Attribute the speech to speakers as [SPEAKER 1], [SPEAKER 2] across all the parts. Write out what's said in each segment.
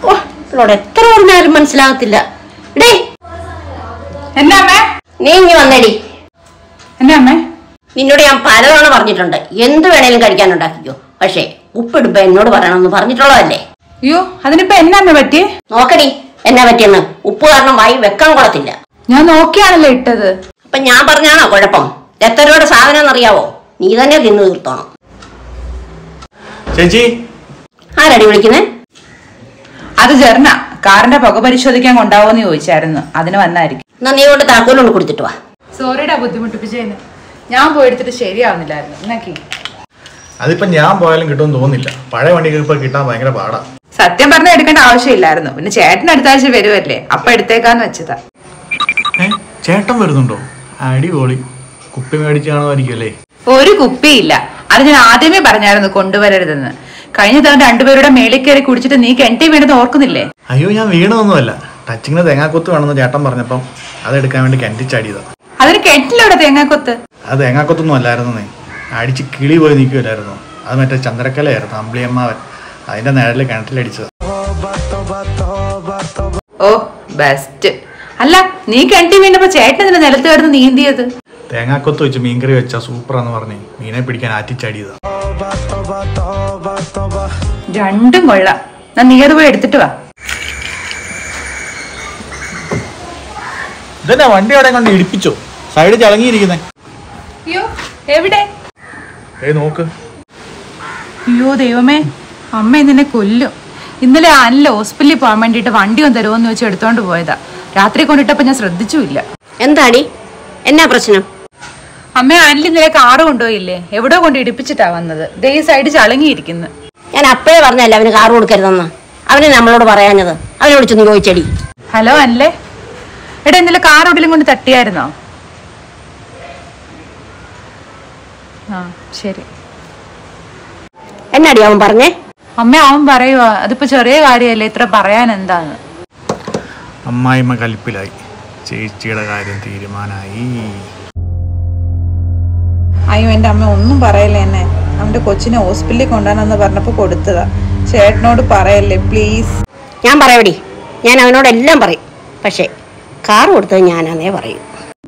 [SPEAKER 1] ഓ ഇവളോട് എത്ര പറഞ്ഞാലും മനസ്സിലാകത്തില്ല ഡേ
[SPEAKER 2] എന്നാ അമ്മേ
[SPEAKER 1] നീ ഇങ്ങി വന്നേടി
[SPEAKER 2] എന്നാ അമ്മേ
[SPEAKER 1] നിന്നോട് ഞാൻ പലതവണ പറഞ്ഞിട്ടുണ്ട് എന്ത് വേണേലും കഴിക്കാൻ ഉണ്ടാക്കിക്കോ പക്ഷേ ഉപ്പിടുമ്പോ എന്നോട് പറയണമെന്ന് പറഞ്ഞിട്ടുള്ളതല്ലേ
[SPEAKER 2] അയ്യോ അതിനിപ്പോ എന്നാ അമ്മ പറ്റി
[SPEAKER 1] നോക്കടി എന്നാ പറ്റിയെന്ന് ഉപ്പ് കാരണം വായി വെക്കാൻ കൊള്ളത്തില്ല
[SPEAKER 2] ഞാൻ നോക്കിയാണല്ലോ ഇട്ടത്
[SPEAKER 1] അപ്പൊ ഞാൻ പറഞ്ഞാണോ കുഴപ്പം എത്ര രൂപയുടെ സാധനം എന്നറിയാവോ നീ തന്നെ തിന്നു തീർത്തോണം
[SPEAKER 3] ചേച്ചി
[SPEAKER 1] ആരടി വിളിക്കുന്നേ
[SPEAKER 2] അത് ജെർണ കാറിന്റെ പുക പരിശോധിക്കാൻ കൊണ്ടാവോന്ന് ചോദിച്ചായിരുന്നു അതിന് വന്നായിരിക്കും
[SPEAKER 1] എന്നാ നീ കൊണ്ട് താക്കോലുകൊണ്ട് കൊടുത്തിട്ട് വാ
[SPEAKER 2] സോറിയുടെ ബുദ്ധിമുട്ടിപ്പിച്ചതിന് ഞാൻ പോയെടുത്തിട്ട് ശരിയാവുന്നില്ലായിരുന്നു എന്നാക്കി
[SPEAKER 3] അതിപ്പോ ഞാൻ പോയാലും കിട്ടുമെന്ന് തോന്നുന്നില്ല പഴയ വണ്ടികൾ ഇപ്പൊ കിട്ടാൻ ഭയങ്കര പാടാ
[SPEAKER 2] സത്യം പറഞ്ഞ എടുക്കേണ്ട ആവശ്യമില്ലായിരുന്നു പിന്നെ ചേട്ടൻ അടുത്ത ആഴ്ച വരുമല്ലേ അപ്പൊ എടുത്തേക്കാന്ന് വെച്ചതാ
[SPEAKER 3] ഏ ചേട്ടൻ വരുന്നുണ്ടോ അടിപൊളി കുപ്പി മേടിച്ച് കാണുമായിരിക്കും അല്ലേ
[SPEAKER 2] ഒരു കുപ്പിയില്ല അത് ഞാൻ ആദ്യമേ പറഞ്ഞായിരുന്നു കൊണ്ടുവരരുതെന്ന് കഴിഞ്ഞ തവണ രണ്ടുപേരുടെ മേളിൽ കയറി കുടിച്ചിട്ട് നീ കിണറ്റി വീണത് ഓർക്കുന്നില്ലേ
[SPEAKER 3] അയ്യോ ഞാൻ വീണതൊന്നുമല്ല ടച്ചിങ്ങിന് തേങ്ങാക്കൊത്ത് വേണമെന്ന് ചേട്ടൻ പറഞ്ഞപ്പം അതെടുക്കാൻ വേണ്ടി കിണറ്റിച്ചാടിയതാ
[SPEAKER 2] അതിന് കെട്ടിലവിടെ തേങ്ങാക്കൊത്ത്
[SPEAKER 3] അത് തേങ്ങാക്കൊത്തൊന്നും അല്ലായിരുന്നേ അടിച്ച് കിളി പോയി നിൽക്കുമല്ലായിരുന്നു അത് മറ്റേ ചന്ദ്രക്കലയായിരുന്നു അമ്പിളിയമ്മാവൻ അതിന്റെ നിഴലിൽ കിണറ്റിലടിച്ചത്
[SPEAKER 2] ഓ ബെസ്റ്റ് അല്ല നീ കിണറ്റി വീണപ്പോ ചേട്ടൻ ഇതിന്റെ നിലത്ത് കിടന്ന് നീന്തിയത്
[SPEAKER 3] തേങ്ങാക്കൊത്ത് വെച്ച് മീൻകറി വെച്ചാ സൂപ്പറാന്ന് പറഞ്ഞ് മീനെ പിടിക്കാൻ ആറ്റിച്ചാടിയതാ
[SPEAKER 2] രണ്ടും കൊള്ളാം ഞാൻ നീ അത് പോയി എടുത്തിട്ട് വാ
[SPEAKER 3] ഇതന്നെ വണ്ടി അവിടെ കൊണ്ട് ഇടിപ്പിച്ചോ സൈഡ് ചളങ്ങിയിരിക്കുന്നേ
[SPEAKER 2] അയ്യോ എവിടെ
[SPEAKER 3] ഏയ് നോക്ക്
[SPEAKER 2] അയ്യോ ദൈവമേ അമ്മ ഇന്നെ കൊല്ലും ഇന്നലെ അനിൽ ഹോസ്പിറ്റലിൽ പോകാൻ വേണ്ടിയിട്ട് വണ്ടി ഒന്ന് തരുമോന്ന് വെച്ച് എടുത്തോണ്ട് പോയതാ രാത്രി കൊണ്ടിട്ടപ്പോ ഞാൻ ശ്രദ്ധിച്ചുമില്ല
[SPEAKER 1] എന്താടി എന്നാ പ്രശ്നം
[SPEAKER 2] അമ്മ അനിൽ ഇന്നലെ കാറ് കൊണ്ടുപോയില്ലേ എവിടെയോ കൊണ്ട് ഇടിപ്പിച്ചിട്ടാ വന്നത് ദേ ഈ സൈഡ് ചളങ്ങിയിരിക്കുന്നു
[SPEAKER 1] ഞാൻ അപ്പഴേ പറഞ്ഞല്ലേ അവന് കാറ് കൊടുക്കരുതെന്ന് അവന് നമ്മളോട് പറയാഞ്ഞത് അവനെ വിളിച്ചൊന്ന് ചോദിച്ചടി
[SPEAKER 2] ഹലോ അനിലേ എടാ ഇന്നലെ കാർ എവിടെയും കൊണ്ട് തട്ടിയായിരുന്നോ ആ ശരി
[SPEAKER 1] എന്നാടി അവൻ പറഞ്ഞേ
[SPEAKER 2] അമ്മ അവൻ പറയുവാ അതിപ്പോ ചെറിയ കാര്യമല്ലേ ഇത്ര പറയാൻ എന്താന്ന്
[SPEAKER 3] അമ്മായിമ്മ കലിപ്പിലായി ചേച്ചിയുടെ കാര്യം തീരുമാനമായി
[SPEAKER 4] അയ്യോ എൻ്റെ അമ്മ ഒന്നും പറയല്ലേ എന്നെ അവൻ്റെ കൊച്ചിനെ ഹോസ്പിറ്റലിൽ കൊണ്ടുവരാനെന്ന് പറഞ്ഞപ്പോൾ കൊടുത്തതാ ചേട്ടനോട് പറയല്ലേ പ്ലീസ്
[SPEAKER 1] ഞാൻ പറയടി ഞാൻ അവനോട് എല്ലാം പറയും പക്ഷേ കാറ് കൊടുത്തത് ഞാനാന്നേ പറയൂ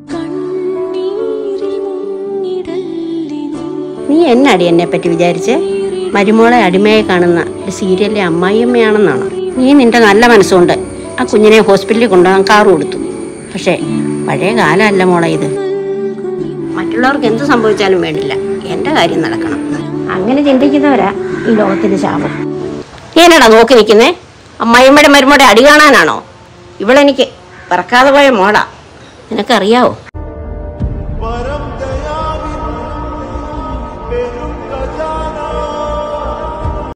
[SPEAKER 1] നീ എന്നാടി എന്നെ പറ്റി വിചാരിച്ച് മരുമോളെ അടിമയെ കാണുന്ന ഒരു സീരിയലിലെ അമ്മായിയമ്മയാണെന്നാണ് നീ നിന്റെ നല്ല മനസ്സുകൊണ്ട് ആ കുഞ്ഞിനെ ഹോസ്പിറ്റലിൽ കൊണ്ടുപോകാൻ കാറ് കൊടുത്തു പക്ഷേ പഴയ കാലമല്ല മോളെ ഇത് മറ്റുള്ളവർക്ക് എന്ത് സംഭവിച്ചാലും വേണ്ടില്ല എൻ്റെ കാര്യം നടക്കണം അങ്ങനെ ചിന്തിക്കുന്നവരാ ഈ ലോകത്തിന്റെ ശാപം ഏനാടാ നോക്കി നിൽക്കുന്നേ അമ്മായിമ്മയുടെ മരുമയുടെ അടി കാണാനാണോ ഇവളെനിക്ക് പറക്കാതെ പോയ മോളാ നിനക്കറിയാവോ